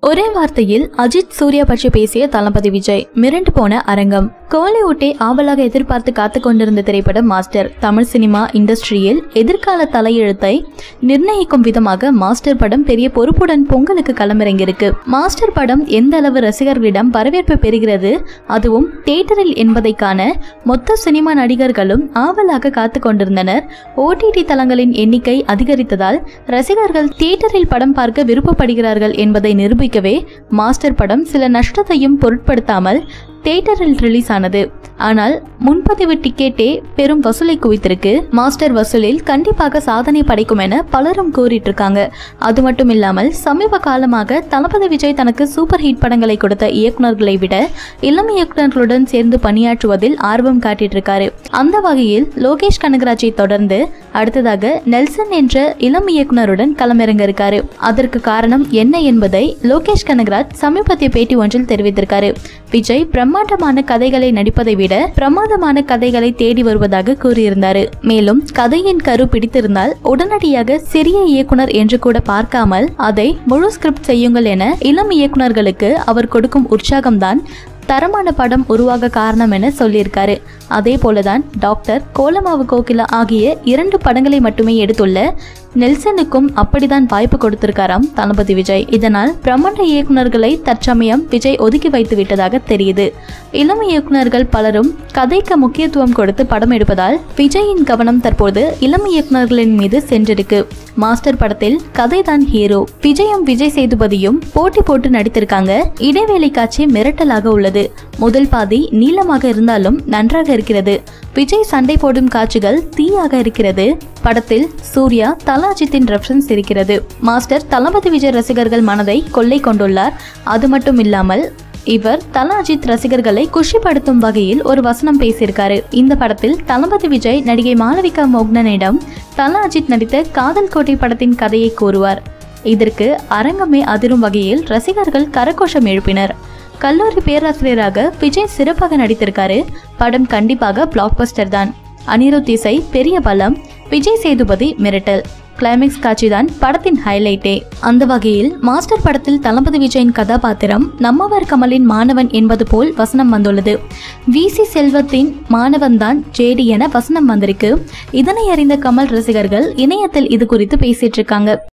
ஒரே வார்த்தையில் அஜித் சூர்யா பற்றி பேசிய தளபதி விஜய் மிரண்டு போன அரங்கம் கோலிவுட்டை ஆவலாக எதிர்பார்த்து காத்து கொண்டிருந்த திரைப்படம் மாஸ்டர் தமிழ் சினிமா இண்டஸ்ட்ரியில் எதிர்கால தலையெழுத்தை நிர்ணயிக்கும் விதமாக மாஸ்டர் படம் பெரிய பொறுப்புடன் பொங்கலுக்கு களமிறங்கியிருக்கு மாஸ்டர் படம் எந்த அளவு ரசிகர்களிடம் வரவேற்பு பெறுகிறது அதுவும் தியேட்டரில் என்பதை காண மொத்த சினிமா நடிகர்களும் ஆவலாக காத்து கொண்டிருந்தனர் ஓடிடி தளங்களின் எண்ணிக்கை அதிகரித்ததால் ரசிகர்கள் தியேட்டரில் படம் பார்க்க விருப்பப்படுகிறார்கள் என்பதை நிரூபிக்கவே மாஸ்டர் படம் சில நஷ்டத்தையும் பொருட்படுத்தாமல் தியேட்டரில் ரிலீஸ் ஆனது ஆனால் முன்பதிவு டிக்கெட்டே பெரும் வசூலை குவித்திருக்கு மாஸ்டர் வசூலில் கண்டிப்பாக சாதனை படைக்கும் என பலரும் கூறிட்டு இருக்காங்க அது மட்டும் இல்லாமல் சமீப காலமாக தளபதி விஜய் தனக்கு சூப்பர் ஹிட் படங்களை கொடுத்த இயக்குனர்களை விட இளம் இயக்குனர்களுடன் சேர்ந்து பணியாற்றுவதில் ஆர்வம் காட்டிட்டு இருக்காரு அந்த வகையில் லோகேஷ் கனகராஜை தொடர்ந்து அடுத்ததாக நெல்சன் என்ற இளம் இயக்குனருடன் களமிறங்க இருக்காரு அதற்கு காரணம் என்ன என்பதை லோகேஷ் கனகராஜ் சமீபத்திய பேட்டி ஒன்றில் தெரிவித்திருக்காரு விஜய் பிரம்மாண்டமான கதைகளை நடிப்பதை விட பிரமாதமான கதைகளை தேடி வருவதாக கூறியிருந்தாரு மேலும் கதையின் கரு பிடித்திருந்தால் உடனடியாக சிறிய இயக்குனர் என்று கூட பார்க்காமல் அதை முழு ஸ்கிரிப்ட் செய்யுங்கள் என இளம் இயக்குனர்களுக்கு அவர் கொடுக்கும் உற்சாகம்தான் தரமான படம் உருவாக காரணம் என சொல்லியிருக்காரு அதே போலதான் டாக்டர் கோலமாவு கோகிலா ஆகிய இரண்டு படங்களை மட்டுமே எடுத்துள்ள நெல்சனுக்கும் அப்படிதான் வாய்ப்பு கொடுத்திருக்காராம் தளபதி விஜய் இதனால் பிரம்மாண்ட இயக்குனர்களை தற்சமயம் விஜய் ஒதுக்கி வைத்து விட்டதாக தெரியுது இளம் இயக்குனர்கள் பலரும் கதைக்கு முக்கியத்துவம் கொடுத்து படம் எடுப்பதால் விஜயின் கவனம் தற்போது இளம் இயக்குனர்களின் மீது சென்றிருக்கு மாஸ்டர் படத்தில் கதைதான் ஹீரோ விஜயும் விஜய் சேதுபதியும் போட்டி போட்டு நடித்திருக்காங்க இடைவேளை காட்சி மிரட்டலாக உள்ளது முதல் பாதி நீளமாக இருந்தாலும் நன்றாக இருக்கிறது விஜய் சண்டை போடும் காட்சிகள் தீயாக இருக்கிறது படத்தில் சூர்யா தலாஜித்தின் ரெஃபரன்ஸ் இருக்கிறது மாஸ்டர் தளபதி விஜய் ரசிகர்கள் மனதை கொள்ளை கொண்டுள்ளார் அது மட்டும் இல்லாமல் இவர் தல அஜித் ரசிகர்களை குஷிப்படுத்தும் வகையில் ஒரு வசனம் பேசியிருக்காரு இந்த படத்தில் தளபதி விஜய் நடிகை மாளவிகா மோக்னனிடம் தல அஜித் நடித்த காதல் கோட்டை படத்தின் கதையை கூறுவார் இதற்கு அரங்கமே அதிரும் வகையில் ரசிகர்கள் கரகோஷம் எழுப்பினர் கல்லூரி பேராசிரியராக விஜய் சிறப்பாக நடித்திருக்காரு படம் கண்டிப்பாக பிளாக் பஸ்டர் தான் அனிருத் இசை பெரிய பலம் விஜய் சேதுபதி மிரட்டல் கிளைமேக்ஸ் காட்சி தான் படத்தின் ஹைலைட்டே அந்த வகையில் மாஸ்டர் படத்தில் தளபதி விஜயின் கதாபாத்திரம் நம்மவர் கமலின் மாணவன் என்பது போல் வசனம் வந்துள்ளது விசி செல்வத்தின் மாணவன் தான் ஜேடி என வசனம் வந்திருக்கு இதனை அறிந்த கமல் ரசிகர்கள் இணையத்தில் இது குறித்து பேசிட்டு இருக்காங்க